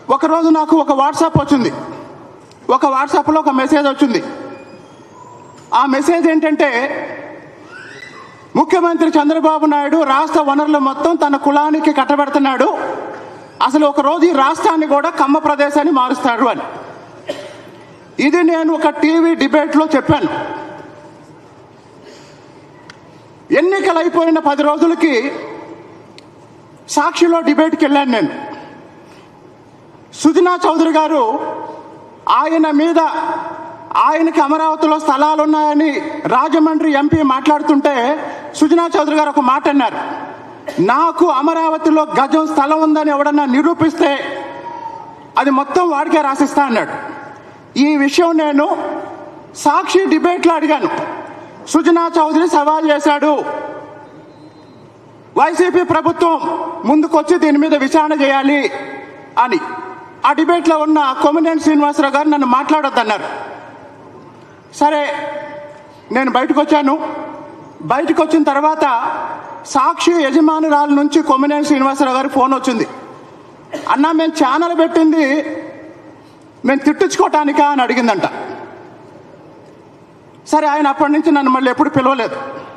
ఒకరోజు నాకు ఒక వాట్సాప్ వచ్చింది ఒక వాట్సాప్లో ఒక మెసేజ్ వచ్చింది ఆ మెసేజ్ ఏంటంటే ముఖ్యమంత్రి చంద్రబాబు నాయుడు రాష్ట్ర వనరులు మొత్తం తన కులానికి కట్టబెడుతున్నాడు అసలు ఒక రోజు ఈ రాష్ట్రాన్ని కూడా కమ్మ ప్రదేశాన్ని మారుస్తాడు అని ఇది నేను ఒక టీవీ డిబేట్లో చెప్పాను ఎన్నికలు అయిపోయిన పది రోజులకి సాక్షిలో డిబేట్కి వెళ్ళాను నేను సుజనా చౌదరి గారు ఆయన మీద ఆయనకి అమరావతిలో స్థలాలు ఉన్నాయని రాజమండ్రి ఎంపీ మాట్లాడుతుంటే సుజనా చౌదరి గారు ఒక మాట అన్నారు నాకు అమరావతిలో గజం స్థలం ఉందని ఎవడన్నా నిరూపిస్తే అది మొత్తం వాడికే రాసిస్తా అన్నాడు ఈ విషయం నేను సాక్షి డిబేట్లో అడిగాను సుజనా చౌదరి సవాల్ చేశాడు వైసీపీ ప్రభుత్వం ముందుకొచ్చి దీని మీద విచారణ చేయాలి అని ఆ డిబేట్లో ఉన్న కొమినేని శ్రీనివాసరావు గారు నన్ను మాట్లాడొద్దన్నారు సరే నేను బయటకు వచ్చాను బయటకు వచ్చిన తర్వాత సాక్షి యజమానురాల నుంచి కొమ్మినేని శ్రీనివాసరావు గారి ఫోన్ వచ్చింది అన్న మేము ఛానల్ పెట్టింది మేము తిట్టించుకోవటానికా అని అడిగిందంట సరే ఆయన అప్పటి నుంచి నన్ను మళ్ళీ ఎప్పుడు పిలవలేదు